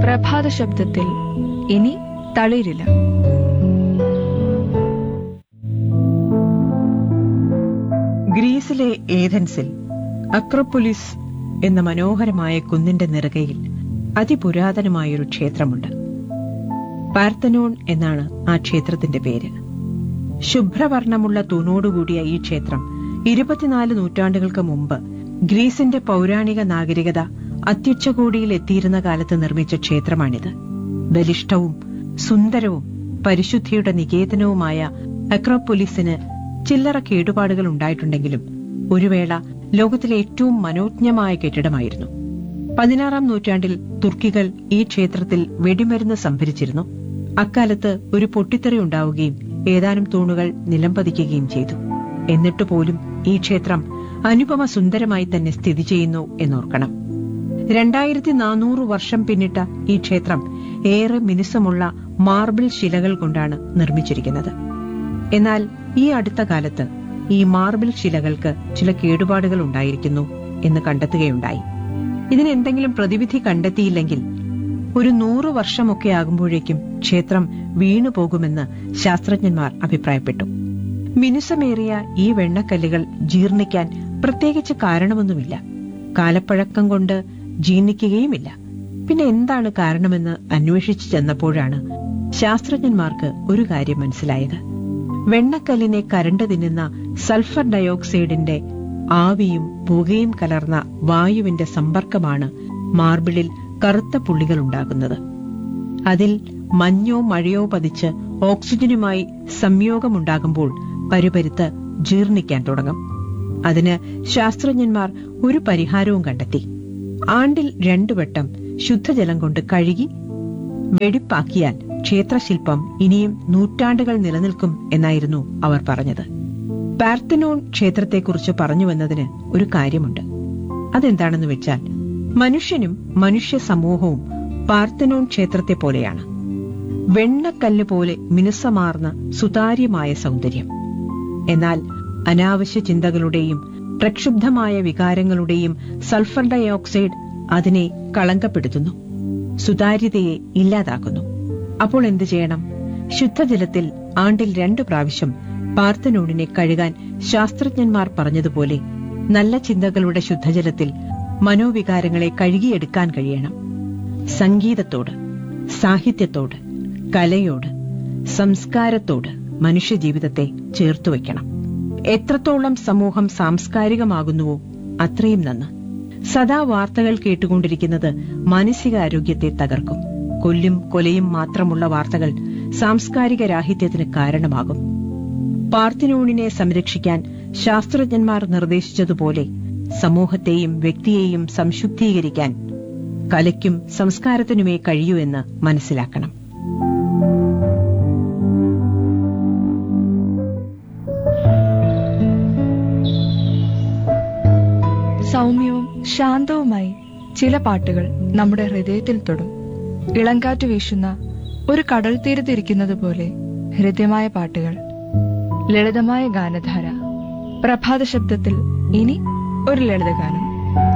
പ്രഭാത ശബ്ദത്തിൽ ഇനി തളിരില്ല ഗ്രീസിലെ ഏഥൻസിൽ അക്രോപ്പൊലിസ് എന്ന മനോഹരമായ കുന്നിന്റെ നിറകയിൽ അതിപുരാതനമായൊരു ക്ഷേത്രമുണ്ട് പാർത്തനോൺ എന്നാണ് ആ ക്ഷേത്രത്തിന്റെ പേര് ശുഭ്രവർണ്ണമുള്ള തൂണോടുകൂടിയ ഈ ക്ഷേത്രം ഇരുപത്തിനാല് നൂറ്റാണ്ടുകൾക്ക് മുമ്പ് ഗ്രീസിന്റെ പൗരാണിക നാഗരികത അത്യുച്ചകോടിയിൽ എത്തിയിരുന്ന കാലത്ത് നിർമ്മിച്ച ക്ഷേത്രമാണിത് ബലിഷ്ഠവും സുന്ദരവും പരിശുദ്ധിയുടെ നികേതനവുമായ അക്രോപ്പൊലിസിന് ചില്ലറ കേടുപാടുകൾ ഉണ്ടായിട്ടുണ്ടെങ്കിലും ഒരു വേള ലോകത്തിലെ ഏറ്റവും മനോജ്ഞമായ കെട്ടിടമായിരുന്നു പതിനാറാം നൂറ്റാണ്ടിൽ തുർക്കികൾ ഈ ക്ഷേത്രത്തിൽ വെടിമരുന്ന് സംഭരിച്ചിരുന്നു അക്കാലത്ത് ഒരു പൊട്ടിത്തെറി ഉണ്ടാവുകയും ഏതാനും തൂണുകൾ നിലംപതിക്കുകയും ചെയ്തു എന്നിട്ട് പോലും ഈ ക്ഷേത്രം അനുപമ സുന്ദരമായി തന്നെ സ്ഥിതി ചെയ്യുന്നു എന്നോർക്കണം രണ്ടായിരത്തി നാനൂറ് വർഷം പിന്നിട്ട ഈ ക്ഷേത്രം ഏറെ മിനുസമുള്ള മാർബിൾ ശിലകൾ കൊണ്ടാണ് നിർമ്മിച്ചിരിക്കുന്നത് എന്നാൽ ഈ അടുത്ത കാലത്ത് ഈ മാർബിൾ ശിലകൾക്ക് ചില കേടുപാടുകൾ ഉണ്ടായിരിക്കുന്നു എന്ന് കണ്ടെത്തുകയുണ്ടായി ഇതിന് എന്തെങ്കിലും പ്രതിവിധി കണ്ടെത്തിയില്ലെങ്കിൽ ഒരു നൂറു വർഷമൊക്കെ ആകുമ്പോഴേക്കും ക്ഷേത്രം വീണുപോകുമെന്ന് ശാസ്ത്രജ്ഞന്മാർ അഭിപ്രായപ്പെട്ടു മിനുസമേറിയ ഈ വെണ്ണക്കല്ലുകൾ ജീർണിക്കാൻ പ്രത്യേകിച്ച് കാരണമൊന്നുമില്ല കാലപ്പഴക്കം കൊണ്ട് ജീർണിക്കുകയുമില്ല പിന്നെ എന്താണ് കാരണമെന്ന് അന്വേഷിച്ചു ചെന്നപ്പോഴാണ് ശാസ്ത്രജ്ഞന്മാർക്ക് ഒരു കാര്യം മനസ്സിലായത് വെണ്ണക്കല്ലിനെ കരണ്ട് തിന്നുന്ന സൾഫർ ഡയോക്സൈഡിന്റെ ആവിയും പുകയും കലർന്ന വായുവിന്റെ സമ്പർക്കമാണ് മാർബിളിൽ കറുത്ത പുള്ളികൾ ഉണ്ടാകുന്നത് അതിൽ മഞ്ഞോ മഴയോ പതിച്ച് ഓക്സിജനുമായി സംയോഗമുണ്ടാകുമ്പോൾ പരുപരുത്ത് ജീർണിക്കാൻ തുടങ്ങും അതിന് ശാസ്ത്രജ്ഞന്മാർ ഒരു പരിഹാരവും കണ്ടെത്തി ആണ്ടിൽ രണ്ടു വട്ടം ശുദ്ധജലം കൊണ്ട് കഴുകി വെടിപ്പാക്കിയാൽ ക്ഷേത്രശില്പം ഇനിയും നൂറ്റാണ്ടുകൾ നിലനിൽക്കും എന്നായിരുന്നു അവർ പറഞ്ഞത് പാർത്തനോൺ ക്ഷേത്രത്തെക്കുറിച്ച് പറഞ്ഞുവെന്നതിന് ഒരു കാര്യമുണ്ട് അതെന്താണെന്ന് വെച്ചാൽ മനുഷ്യനും മനുഷ്യ സമൂഹവും പാർത്തനോൺ ക്ഷേത്രത്തെ പോലെയാണ് വെണ്ണക്കല്ല് പോലെ മിനുസമാർന്ന സുതാര്യമായ സൗന്ദര്യം എന്നാൽ അനാവശ്യ ചിന്തകളുടെയും പ്രക്ഷുബ്ധമായ വികാരങ്ങളുടെയും സൾഫർ ഡയോക്സൈഡ് അതിനെ കളങ്കപ്പെടുത്തുന്നു സുതാര്യതയെ ഇല്ലാതാക്കുന്നു അപ്പോൾ എന്തു ചെയ്യണം ശുദ്ധജലത്തിൽ ആണ്ടിൽ രണ്ടു പ്രാവശ്യം പാർത്തനോണിനെ കഴുകാൻ ശാസ്ത്രജ്ഞന്മാർ പറഞ്ഞതുപോലെ നല്ല ചിന്തകളുടെ ശുദ്ധജലത്തിൽ മനോവികാരങ്ങളെ കഴുകിയെടുക്കാൻ കഴിയണം സംഗീതത്തോട് സാഹിത്യത്തോട് കലയോട് സംസ്കാരത്തോട് മനുഷ്യജീവിതത്തെ ചേർത്തുവെക്കണം എത്രത്തോളം സമൂഹം സാംസ്കാരികമാകുന്നുവോ അത്രയും നന്ന് സദാ വാർത്തകൾ കേട്ടുകൊണ്ടിരിക്കുന്നത് മാനസികാരോഗ്യത്തെ തകർക്കും കൊല്ലും കൊലയും മാത്രമുള്ള വാർത്തകൾ സാംസ്കാരിക രാഹിത്യത്തിന് കാരണമാകും പാർത്തിനോണിനെ സംരക്ഷിക്കാൻ ശാസ്ത്രജ്ഞന്മാർ നിർദ്ദേശിച്ചതുപോലെ സമൂഹത്തെയും വ്യക്തിയെയും സംശുദ്ധീകരിക്കാൻ കലയ്ക്കും സംസ്കാരത്തിനുമേ കഴിയൂ എന്ന് മനസ്സിലാക്കണം സൗമ്യവും ശാന്തവുമായി ചില പാട്ടുകൾ നമ്മുടെ ഹൃദയത്തിൽ തൊടും ഇളങ്കാറ്റ് വീശുന്ന ഒരു കടൽ തീരത്തിരിക്കുന്നത് പോലെ ഹൃദ്യമായ പാട്ടുകൾ ലളിതമായ ഗാനധാര പ്രഭാത ശബ്ദത്തിൽ ഇനി ഒരു ലളിതഗാനം